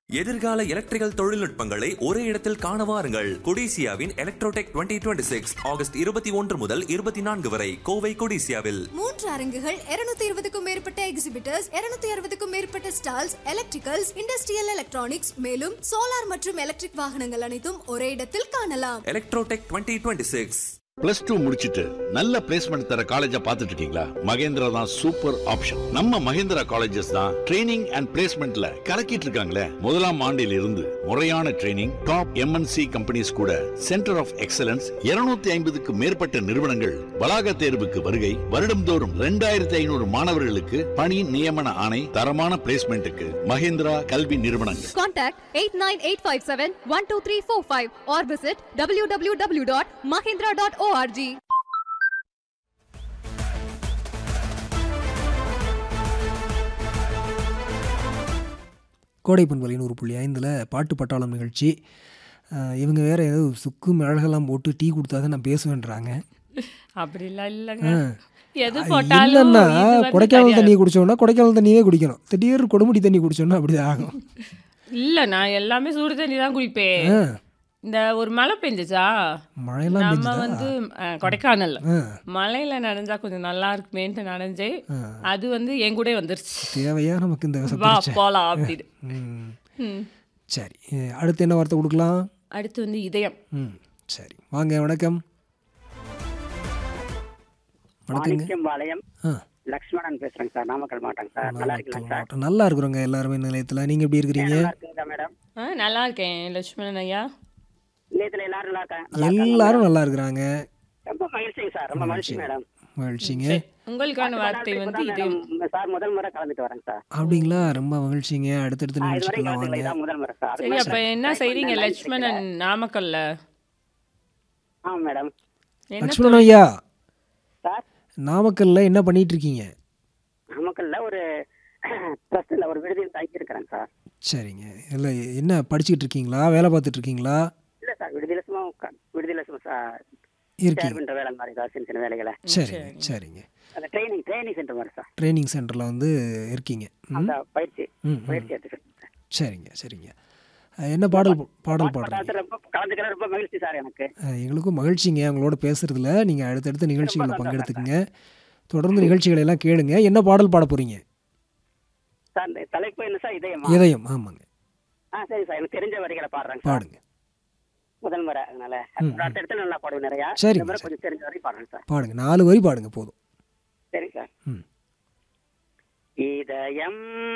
எதிர்கால எலக்ட்ரிக்கல் தொழில்நுட்பங்களை ஒரே இடத்தில் காண வாருங்கள் கொடிசியாவின் எலக்ட்ரோடெக் 2026 சிக்ஸ் ஆகஸ்ட் இருபத்தி ஒன்று முதல் இருபத்தி நான்கு வரை கோவை கொடிசியாவில் மூன்று அரங்குகள் 220 இருபதுக்கும் மேற்பட்ட எக்ஸிபிட்டர்ஸ் 260 அறுபதுக்கும் மேற்பட்ட ஸ்டால்ஸ் எலக்ட்ரிக்கல்ஸ் இண்டஸ்ட்ரியல் எலக்ட்ரானிக்ஸ் மேலும் சோலார் மற்றும் எலக்ட்ரிக் வாகனங்கள் அனைத்தும் ஒரே இடத்தில் காணலாம் எலக்ட்ரோடெக் 2026 சிக்ஸ் பிளஸ் டூ முடிச்சிட்டு நல்ல பிளேஸ்மெண்ட் தர காலேஜா பார்த்துட்டு இருக்கீங்களா மகேந்திரா தான் சூப்பர் ஆப்ஷன் நம்ம மகேந்திரா காலேஜஸ் தான் ட்ரைனிங் அண்ட் பிளேஸ்மெண்ட்ல கலக்கிட்டு இருக்காங்களே முதலாம் ஆண்டில் இருந்து முறையான ட்ரைனிங் டாப் எம்என்சி கம்பெனிஸ் கூட சென்டர் ஆஃப் எக்ஸலன்ஸ் 250 ஐம்பதுக்கு மேற்பட்ட நிறுவனங்கள் வளாக தேர்வுக்கு வருகை வருடம்தோறும் ரெண்டாயிரத்தி ஐநூறு மாணவர்களுக்கு பணி நியமன ஆணை தரமான பிளேஸ்மெண்ட்டுக்கு மகேந்திரா கல்வி நிறுவனங்கள் Contact 89857-12345 or visit www.mahindra.org. கோடை பண்பலை நூறு புள்ளி ஐந்தில் பாட்டு பட்டாளம் நிகழ்ச்சி அஹ் இவங்க வேற ஏதோ சுக்கு மிளகெல்லாம் போட்டு டீ கொடுத்தா தான் நான் பேசுவேன்றாங்க அப்படிலாம் இல்லைங்க ஆ. எது அஹ் போட்டாலும் இல்லைன்னா இது வந்து கொடைக்கானல் தெரியாது. தண்ணி குடிச்சோம்னா கொடைக்கானல் தண்ணியே குடிக்கணும் திடீர் கொடுமுடி தண்ணி குடிச்சோம்னா அப்படி ஆகும் இல்ல நான் எல்லாமே சுடு தண்ணி தான் குடிப்பேன் ஆ, இந்த ஒரு மழை பெஞ்சுச்சா மழையெல்லாம் நம்ம பெஞ்சுதா வந்து அஹ், கொடைக்கானல்ல ஆ, மழையில நனைஞ்சா கொஞ்சம் நல்லா இருக்குமேன்ட்டு நனைஞ்சே அது வந்து என் கூட வந்துருச்சு தேவையா நமக்கு இந்த வா விசப்பரிச்சை போலாம் அப்படின்னு ம் ம். சரி அஹ் அடுத்து என்ன வார்த்தை கொடுக்கலாம் அடுத்து வந்து இதயம் ம் சரி வாங்க வணக்கம் வணக்கங்க மாணிக்கம் பாளையம் ஆ லக்ஷ்மணன் பேசுறேங்க சார் நாமக்கல் மாவட்டம் சார் நல்லா இருக்கீங்களா சார் மாவட்டம். நல்லா இருக்கிறோங்க எல்லாருமே நிலையத்தில் நீங்கள் எப்படி இருக்கிறீங்க நல்லா இருக்குங்களா மேடம் ஆ நல்லா இருக்கேன் லட்சுமணன் ஐயா நிலையத்துல எல்லாரும் நல்லா இருக்காங்க நல்லா இருக்காங்க எல்லாரும் நல்லா இருக்கிறாங்க ரொம்ப மகிழ்ச்சிங்க சார் ரொம்ப மகிழ்ச்சி மேடம் மகிழ்ச்சிங்க உங்களுக்கான வார்த்தை வந்து இதயம் மேடம், சார் முதல் முறை கலந்துட்டு வரேங்க சார் அப்படிங்களா ரொம்ப மகிழ்ச்சிங்க அடுத்தடுத்த ஆ, இதுவரை நிகழ்ச்சிக்கெல்லாம் கலந்துக்கல வாங்க இதான் முதல் முறை சார் சரி அப்ப என்ன செய்றீங்க லட்சுமணன் நாமக்கல்ல ஆ மேடம் என்ன லட்சுமணன் ஐயா சார் நாமக்கல்ல என்ன பண்ணிட்டு இருக்கீங்க நாமக்கல்ல ஒரு ட்ரஸ்ட்ல ஒரு விடுதியில் தங்கி இருக்கிறேன் சார் சரிங்க இல்லை என்ன படிச்சுக்கிட்டு இருக்கீங்களா வேலை பார்த்துட்டு இருக்கீங்களா இல்ல சார் விடுதியில சும்மா உட்கா- விடுதியில சும்மா சார் இருக்கீங்க சேர்மன்ற வேலை மாதிரி ஏதாவது சின்ன சின்ன வேலைகளை சரிங்க சரிங்க அந்த ட்ரைனிங் ட்ரைனிங் சென்டர் மாதிரி சார் ட்ரைனிங் சென்டரில் வந்து இருக்கீங்க ம் அந்த பயிற்சி ம், ம். பயிற்சி எடுத்துக்கிறேன் சார் சரிங்க சரிங்க அஹ் என்ன பாடல் பாடல் பாடுறீங்க பட்டாளத்துல ரொம்ப கலந்துக்கிற ரொம்ப மகிழ்ச்சி சார் எனக்கு அஹ் எங்களுக்கும் மகிழ்ச்சிங்க உங்களோட பேசுறதுல நீங்கள் அடுத்தடுத்த நிகழ்ச்சிகளில் பங்கெடுத்துக்குங்க தொடர்ந்து நிகழ்ச்சிகளை எல்லாம் கேளுங்க என்ன பாடல் பாட போறீங்க சார் இந்த தலைப்பு என்ன சார் இதயமா இதயம் ஆமாங்க ஆ சரி சார் எனக்கு தெரிஞ்ச வரிகளை பாடுறேங்க சார் பாடுங்க முதல் முறை அதனால அடுத்த இடத்துல நல்லா பாடுவேன் நிறையா சரிங்க, இந்த முறை சரி. கொஞ்சம் தெரிஞ்ச வரைக்கும் பாடுறேன் சார் பாடுங்க நாலு வரி பாடுங்க போதும் சரி சார் ம் இதயம்